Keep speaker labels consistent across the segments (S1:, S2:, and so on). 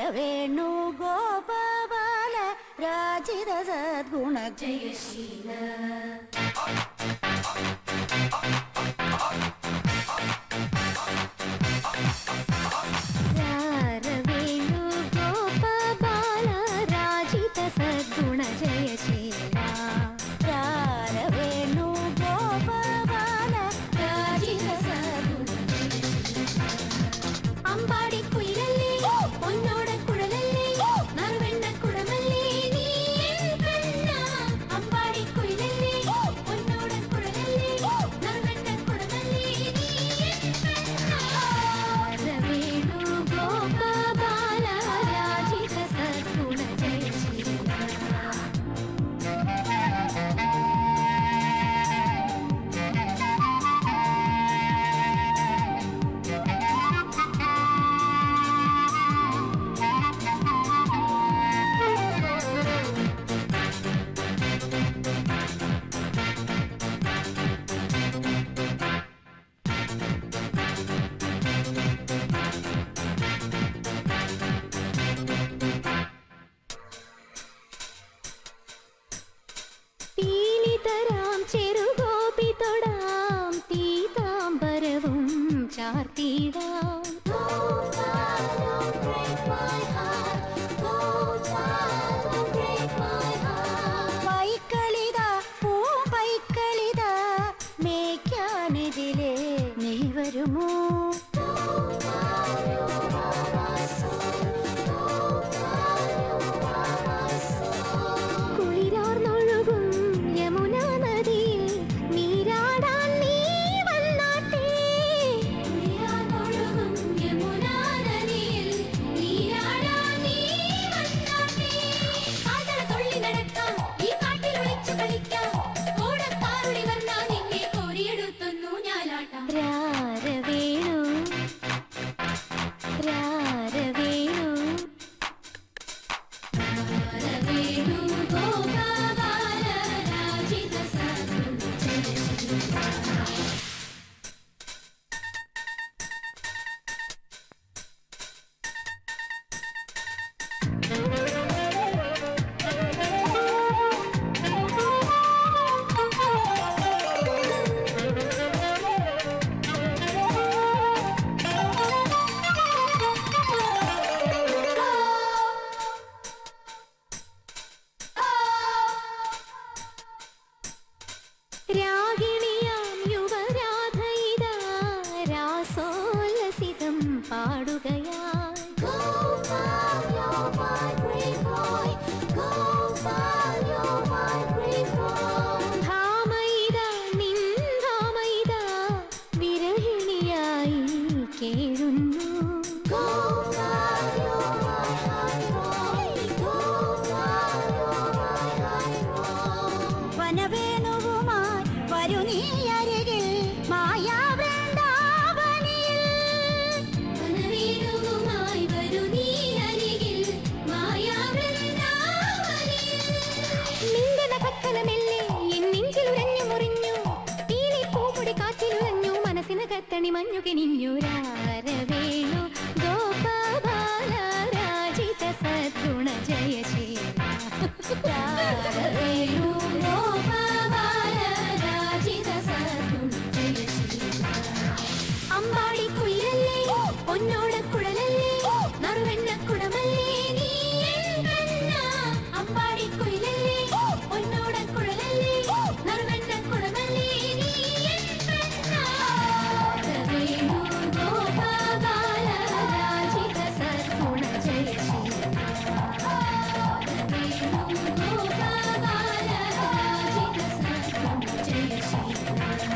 S1: വേണു ഗോപാല രാജിത സദ്ഗുണ ജയശീല വേണു ഗോപാല രാജിത സദ്ഗുണ ജയശീല വേണു ഗോപാല രാജിത സദ്ഗുണ അമ്പാടി കുയിലല്ലേ പൊന്നോട കുഴലല്ലേ നറുവെണ്ണ കുടമല്ലേ നീ എൻ കണ്ണ അമ്പാടി കുയിലല്ലേ പൊന്നോട കുഴലല്ലേ നറുവെണ്ണ കുടമല്ലേ നീ എൻ കണ്ണ വേണു ഗോപാല രാജിത സദ്ഗുണ ജയശീല പീലിതരാം ചെറുഗോപി തൊടാം പീതാംബരവും ചാർത്തിടാം പൈക്കളിത പൂമ്പൈക്കളിത മേയ്ക്കാനെതിരെ നീ വരുമോ കുളിരാർന്നൊഴുകും യമുനാ നദിയിൽ നീരാടാൻ നീ വന്നാട്ടെ കുളിരാർന്നൊഴുകും യമുനാ നദിയിൽ നീരാടാൻ നീ വന്നാട്ടെ കാതട തുള്ളി നടക്കാം ഈ കാട്ടിൽ ഒളിച്ചു കളിക്കാം ഓടത്താറുളി വന്നാ നിന്നെ കോരിയെടുത്തൊന്നു ഞാലാട്ടാം രാരവേണു രാരവേണു വേണു ഗോപാല രാജിത സദ്ഗുണ ജയശീല രാഗിണിയാം യുവരാധയിതാ രാസോല്ലസിതം പാടുകയായി ധാമയിതാ നിൻ ധാമയിതാ വിരഹിണിയായി കേഴുന്നു വനവേണുവുമായി വരു നീ അരികിൽ മായാവൃന്ദാവനിയിൽ വനവേണുവുമായി വരു നീ അരികിൽ മായാവൃന്ദാവനിയിൽ നിന്റെ നഖക്കലമെല്ലേ എൻ നെഞ്ചിലുരഞ്ഞു മുറിഞ്ഞു പീലി പൂപ്പൊടി കാറ്റിലുറഞ്ഞു മനസ്സിനകത്തണി മഞ്ഞു കിനിഞ്ഞു രാരവേണു ഗോപാല രാജിത സദ്ഗുണ ജയശീല രാരവേണു ഗോപാല രാജിത സദ്ഗുണ ജയശീല അമ്പാടി കുയിലല്ലേ പൊന്നോട കുഴലല്ലേ നറുവെണ്ണ കുടമല്ലേ നീ എൻ കണ്ണ അമ്പാടി കുയിലല്ലേ പൊന്നോട കുഴലല്ലേ നറുവെണ്ണ കുടമല്ലേ നീ എൻ കണ്ണ വേണു ഗോപാല രാജിത സദ്ഗുണ ജയശീല വേണു ഗോപാല രാജിത സദ്ഗുണ ജയശീല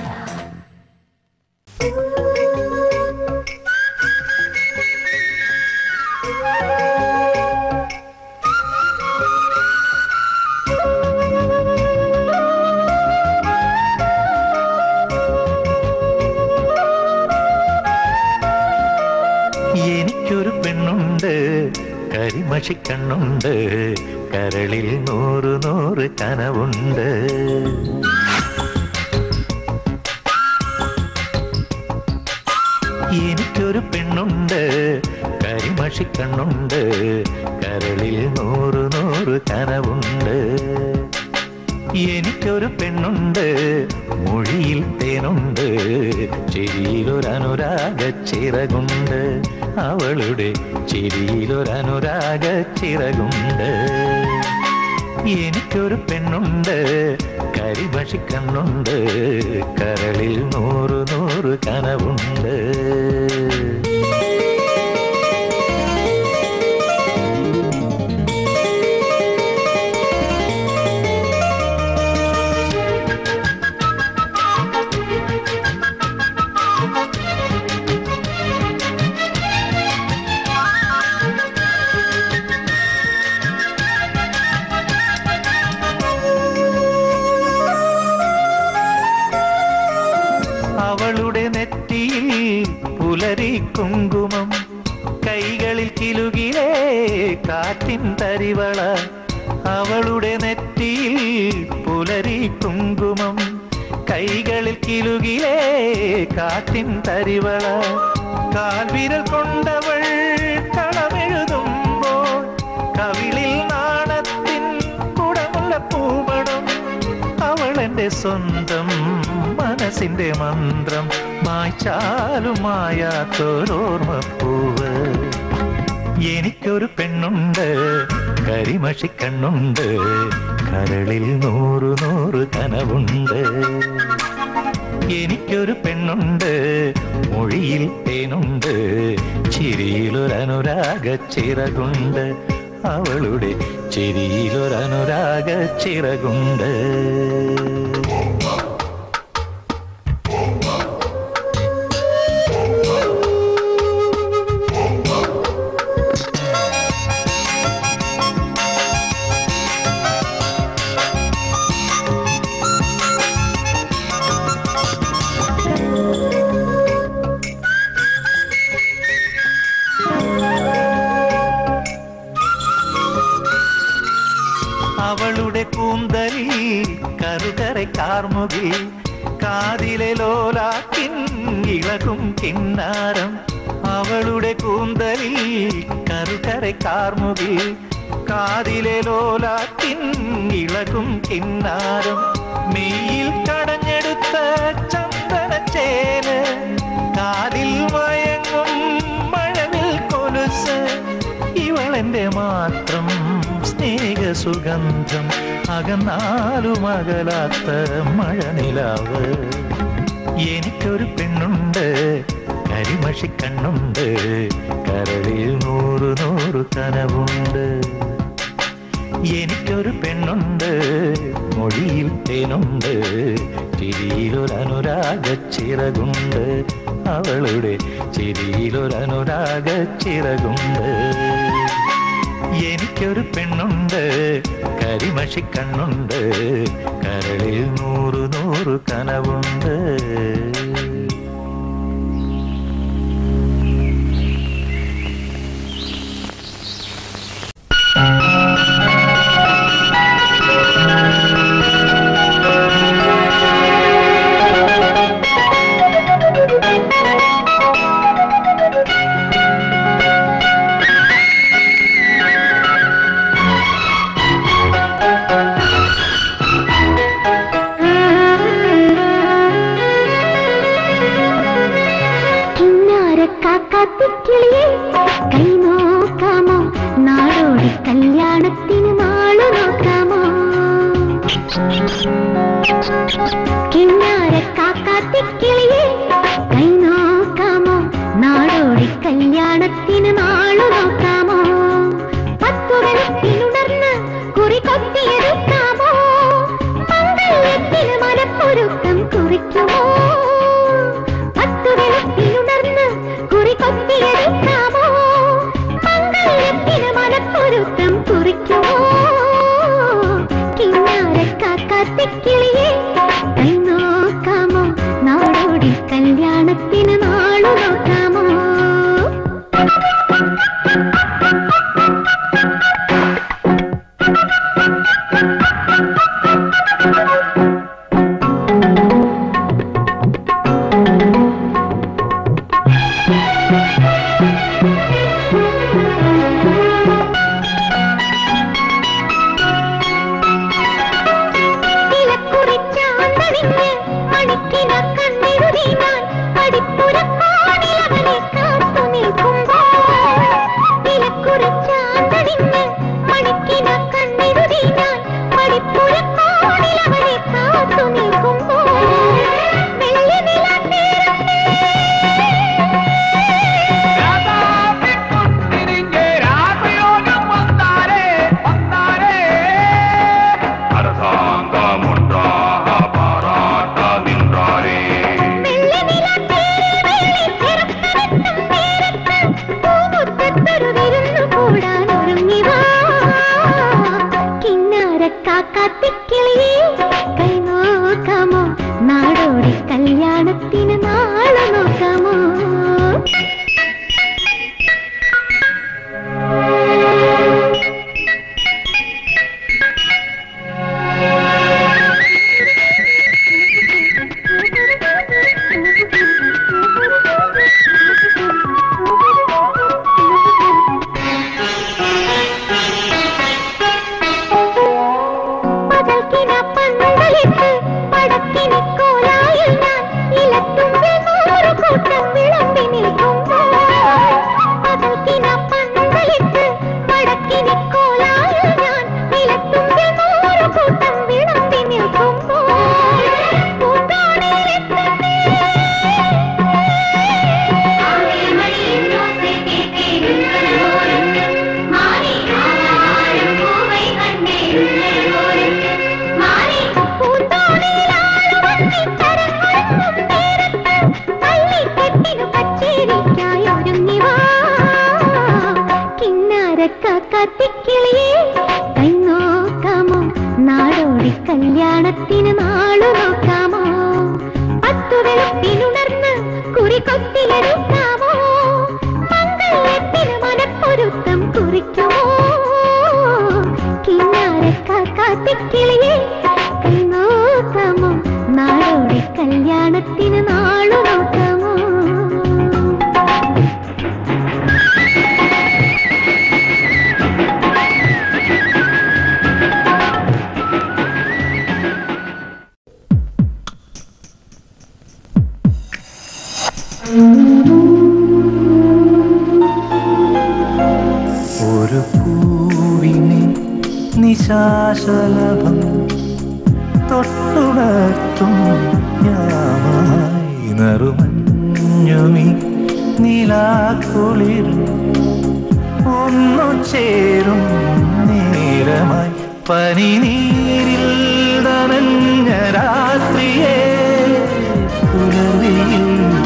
S2: എനിക്കൊരു പെണ്ണുണ്ട് കരിമഷിക്കണ്ണുണ്ട് കരളിൽ നൂറ് നൂറ് കനവുണ്ട് എനിക്കൊരു പെണ്ണുണ്ട് കരിമഷി കരിമഷിക്കണ്ണുണ്ട് കരളിൽ നൂറ് നൂറ് കനവുണ്ട് എനിക്കൊരു പെണ്ണുണ്ട് മൊഴിയിൽ തേനുണ്ട് ചിരിയിലൊരനുരാഗ ചിറകുണ്ട് അവളുടെ ചിരിയിലൊരനുരാഗ ചിറകുണ്ട് എനിക്കൊരു പെണ്ണുണ്ട് കരിഭക്ഷിക്കണ്ണുണ്ട് കരളിൽ നൂറ് നൂറ് കനവുണ്ട് അവളുടെ നെറ്റിയിൽ പുലരി കുങ്കുമം കൈകളിൽ കിലുകിലേ കാറ്റിൻ തരിവള അവളുടെ നെറ്റിയിൽ പുലരി കുങ്കുമം കൈകളിൽ കിലുകിലേ കാറ്റിൻ തരിവള കാൽവിരൽ കൊണ്ടവൾ കളമെഴുതുമ്പോൾ കവിളിൽ നാണത്തിൻ കുടമുള്ള പൂമണം അവൾ എന്റെ സ്വന്തം മനസ്സിന്റെ മന്ത്രം മായ്ച്ചാലും മായാത്തൊരോർമ്മപ്പൂവ് എനിക്കൊരു പെണ്ണുണ്ട് കരിമഷിക്കണ്ണുണ്ട് കരളിൽ നൂറ് നൂറ് കനവുണ്ട് എനിക്കൊരു പെണ്ണുണ്ട് മൊഴിയിൽ തേനുണ്ട് ചിരിയിലൊരനുരാഗ ചിറകുണ്ട് അവളുടെ ചിരിയിലൊരനുരാഗ ചിറകുണ്ട് അവളുടെ കൂന്തലിൽ കറുകரை കാർമുകിൽ കാതിലെ ലോലാക്കിൻ ഇളകും കിന്നാരം അവളുടെ കൂന്തലിൽ കറുകரை കാർമുകിൽ കാതിലെ ലോലാക്കിൻ ഇളകും കിന്നാരം മെയ്യിൽ കടഞ്ഞെടുത്ത ചന്ദനച്ചേന് കാതിൽ മയങ്ങും മഴവിൽ കൊലുസ് ഇവളെന്റെ മാത്രം സ്നേഹ സുഗന്ധം അകന്നാലും അകലാത്ത മഴനിലാവ് എനിക്കൊരു പെണ്ണുണ്ട് കരിമഷിക്കണ്ണുണ്ട് കരളിൽ നൂറ് നൂറ് കനവുണ്ട് എനിക്കൊരു പെണ്ണുണ്ട് മൊഴിയിൽ തേനുണ്ട് ചിരിയിലൊരനുരാഗ ചിറകുണ്ട് അവളുടെ ചിരിയിലൊരനുരാഗ ചിറകുണ്ട് എനിക്കൊരു പെണ്ണുണ്ട് കരിമഷിക്കണ്ണുണ്ട് കരളിൽ നൂറ് നൂറ് കനവുണ്ട്
S3: കിന്നാരക്കാക്കാത്തിക്കിളിയെ കൈ നോക്കാമോ നാടോടി കല്യാണത്തിന് നാളു നോക്കാമോ കിന്നാരക്കാക്കാത്തിക്കിളിയെ കൈ നോക്കാമോ നാടോടി കല്യാണത്തിന് നാളു നോക്കാമോ പത്തു വെളുപ്പിനുണർന്ന് കുറി കൊത്തിയെടുക്കാമോ മംഗല്യത്തിന് മനപ്പൊരുക്കം കുറിക്കുമോ പത്തു വെളുപ്പിനുണർന്ന് കുറി കൊത്തിയെടുക്കാമോ മംഗല്യത്തിന് മനപ്പൊരുക്കം കുറിക്കുമോ കിന്നാരക്കാക്കാത്തിക്കിളിയെ കൈ നോക്കാമോ നാടോടി കല്യാണത്തിന് നാളു നോക്കാമോ കല്യാണത്തിന് നാളെ നോക്കാമോ പകൽക്കിന പന്തലിട്ട് പടക്കിനി കോലായിൽ ഞാൻ ഇലത്തുമ്പിൽ നൂറ് കൂട്ടം വിളമ്പി നിൽക്കുമ്പോൾ പകൽക്കിന പന്തലിട്ട് പടക്കിനി കോലായിൽ ഞാൻ ഇലത്തുമ്പിൽ നൂറ് കൂട്ടം വിളമ്പി നിൽക്കുമ്പോൾ പൂന്തോണിയിലെത്തട്ടെ കത്തിക്കിളിയേ കൈ നോക്കാമോ നാടോടി കല്യാണത്തിന് നാളു നോക്കാമോ പത്തു വെളുപ്പിനുണർന്ന് കുറി കൊത്തിയെടുക്കാമോ മംഗല്യത്തിന് മനപ്പൊരുത്തം കുറിക്കുമോ കിന്നാരക്കാത്തിക്കിളിയേ കൈ നോക്കാമോ നാടോടി കല്യാണത്തിന് നാളു നോക്കാമോ
S2: ഒരു പൂവിനെ നിശാശലഭം തൊട്ടുണർത്തും യാമമായി നറുമഞ്ഞുമി നിലാക്കുളിർ ഒന്നു ചേരും നേരമായി പനിനീരിൽ നനഞ്ഞ രാത്രിയെ പുലരിയിൽ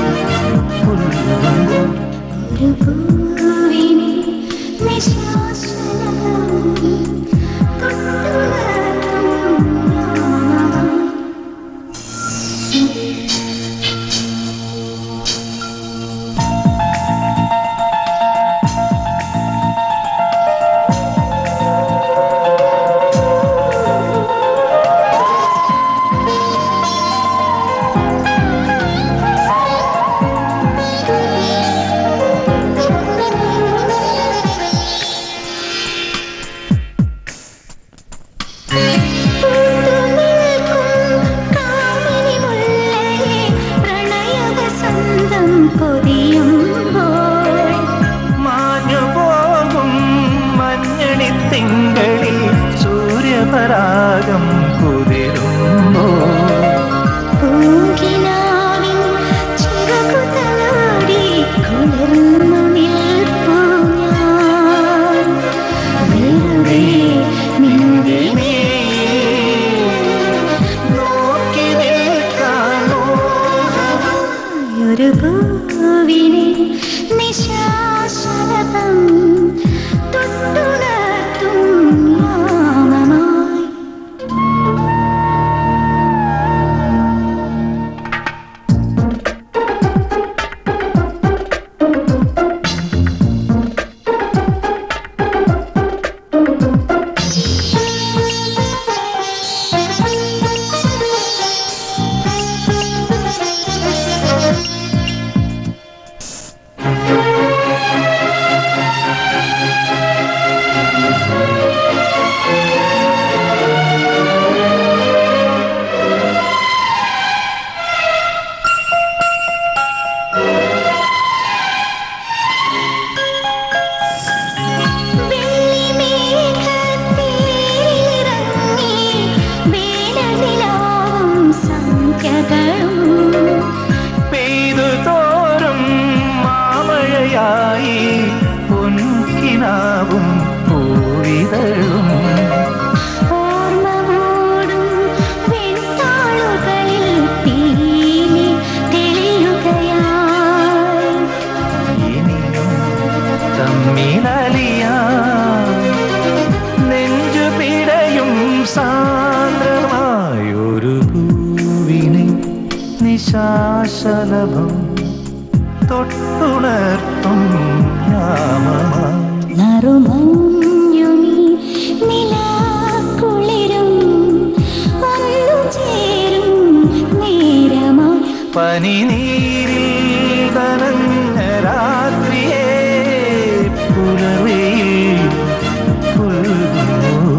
S2: പുൽവനം
S1: ഒരു പൂവിനെ നിശാശലഭം തൊട്ടുണർത്തും യാമമായി
S2: മാഞ്ഞു പോകും മഞ്ഞണി തിങ്കളിൽ സൂര്യപരാഗം കുതിരുമ്പോ നിന്റെ നോക്കി നിൽക്കാമോ
S1: ഒരു പൂവിനെ നിശാശലഭം തൊട്ടുണർത്തും യാമമായി
S2: പെയ്തു തോറും മാമഴയായി പൊൻകിനാവും പൂവിതഴും ഇനിയും തമ്മിലലിയാ നെഞ്ചു പിടയും സാന്ദ്രമായൊരു പൂവിനെ നിശ നിശാശലഭം തൊട്ടുണർത്തും യാമമായി
S1: നറുമഞ്ഞുമീ നിലാക്കുളിരും വന്നു ചേരും നേരമായി
S2: പനിനീരിൽ നനഞ്ഞ രാത്രിയെ പുലർവയിൽ പുൽകുന്നു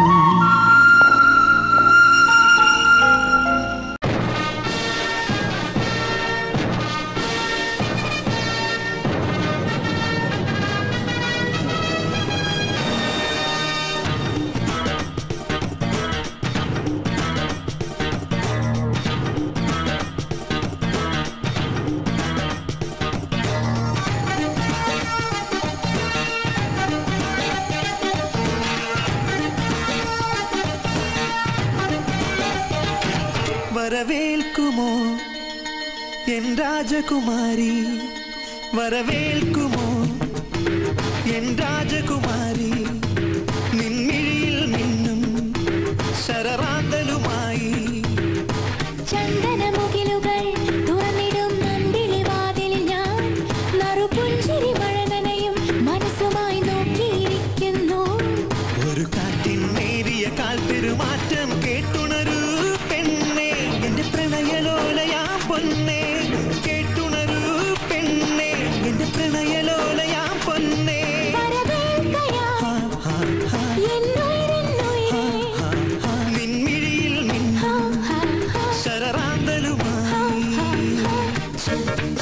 S4: വരവേൽക്കുമോ എൻ രാജകുമാരി വരവേൽക്കുമോ എൻ രാജകുമാരി നിൻമിഴിയിൽ മിന്നും ശരറാന്തലുമായി
S3: ചന്ദനമുകിലുകൾ തുറന്നിടും നമ്പിളി വാതിലിൽ ഞാൻ നറുപുഞ്ചിരി മഴ നനയും മനസ്സുമായി നോക്കിയിരിക്കുന്നു
S4: ഒരു കാറ്റിൻ നേരിയ കാൽ പെരുമാറ്റം കേട്ടുണരൂ പെണ്ണേ എന്റെ പ്രണയലോലയാ പൊന്നേ കേട്ടുണരൂ പെണ്ണേ എന്റെ പ്രണയലോലയാ പൊന്നേ
S3: വരവേൽക്കയായി
S4: ഹാ, ഹാ, ഹാ,
S3: എന്നുയിരെന്നുയിരേ.
S4: ഹാ, ഹാ. നിൻമിഴിയിൽ
S3: ഹാ,
S4: മിന്നും
S3: ഹാ, ഹാ,
S4: ശരറാന്തലുമായി
S3: ഹാ, ഹാ.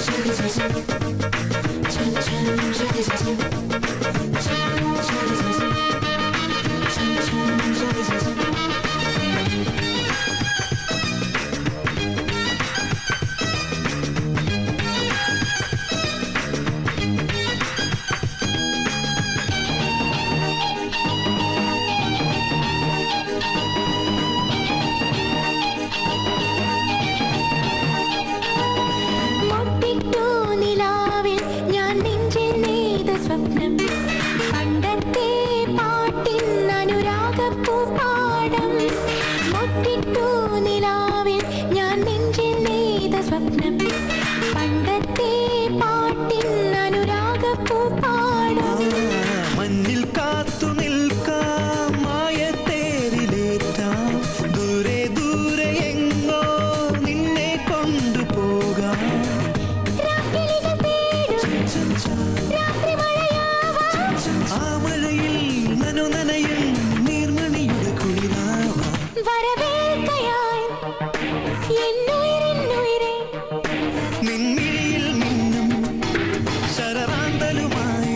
S3: മുട്ടിട്ടു നിലാവിൽ ഞാൻ നെഞ്ചിൽ നെയ്ത സ്വപ്നം പണ്ടത്തെ പാട്ടിൻ അനുരാഗപ്പൂ പാടം മുട്ടിട്ടു നിലാവിൽ ഞാൻ നെഞ്ചിൽ നെയ്ത സ്വപ്നം പണ്ടത്തെ പാട്ടിൻ അനുരാഗപ്പൂ പാടം
S4: മഞ്ഞിൽ കാത്തു നിൽക്കാം മായത്തേരിലേറ്റാം ദൂരെ ദൂരെ എങ്ങോ നിന്നെ കൊണ്ടുപോകാം
S3: രാക്കിളികൾ തേടും രാത്രി മഴയാവാം
S4: ആ മഴയിൽ നനു നനയും നീർമണിയുടെ കുളിരാവാം
S3: വരവേൽക്കയായി എന്നുയിരെന്നുയിരേ
S4: നിൻമിഴിയിൽ മിന്നും ശരറാന്തലുമായി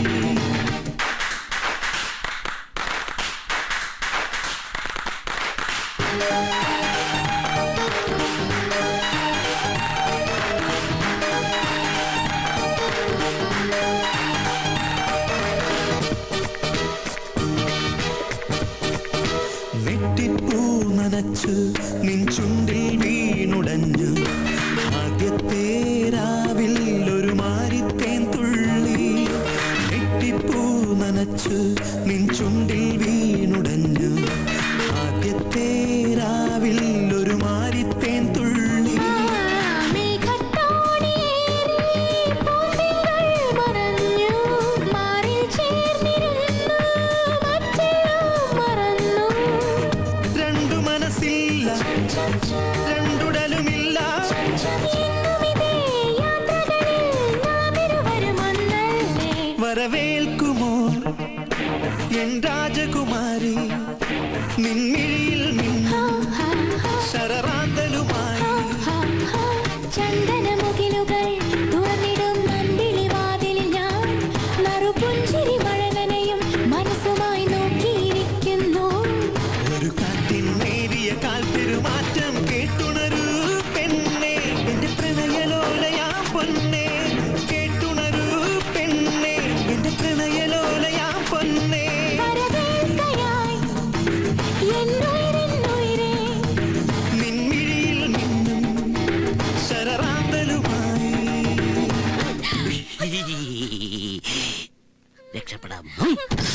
S4: നെറ്റിപ്പൂ നനച്ചു നിൻ ചുണ്ടിൽ വീണുടഞ്ഞു ആദ്യത്തെ രാവിൽ ഒരു മാരിത്തേൻ തുള്ളി നെറ്റിപ്പൂ നനച്ചു നിൻ ചുണ്ടിൽ വീണുടഞ്ഞു ആദ്യത്തെ രാവിൽ ഒരു മാരിത്തേൻ തുള്ളി
S3: മേഘത്തോണിയേറി പൂന്തിങ്കൾ മറഞ്ഞു. മാറിൽ ചേർന്നിരുന്നു മറ്റെല്ലാം മറന്നു.
S4: രണ്ടു മനസ്സില്ല രണ്ടുടലുമില്ല
S3: എന്നുമിതേ യാത്രകളിൽ നാം ഇരുവരും ഒന്നല്ലേ.
S4: വരവേൽക്കുമോ എൻ രാജകുമാരി നിൻമിഴിയിൽ മിന്നും
S3: ഹാ, ഹാ,
S4: ശരറാന്തലുമായി
S3: ഹാ, ഹാ. ചന്ദനമുകിലുകൾ തുറന്നിടും നമ്പിളി വാതിലിൽ ഞാൻ നറുപുഞ്ചിരി മഴ നനയും മനസ്സുമായി നോക്കിയിരിക്കുന്നു
S4: ഒരു കാറ്റിൻ നേരിയ കാൽ പെരുമാറ്റം കേട്ടുണരൂ പെണ്ണേ എന്റെ പ്രണയലോലയാ പൊന്നേ കേട്ടുണരൂ പെണ്ണേ എന്റെ പ്രണയലോലയാ പൊന്നേ
S3: വരവേൽക്കയായി എന്നുയിരെന്നുയിരേ
S4: നിൻമിഴിയിൽ മിന്നും ശരറാന്തലുമായി
S5: രക്ഷപ്പെടാം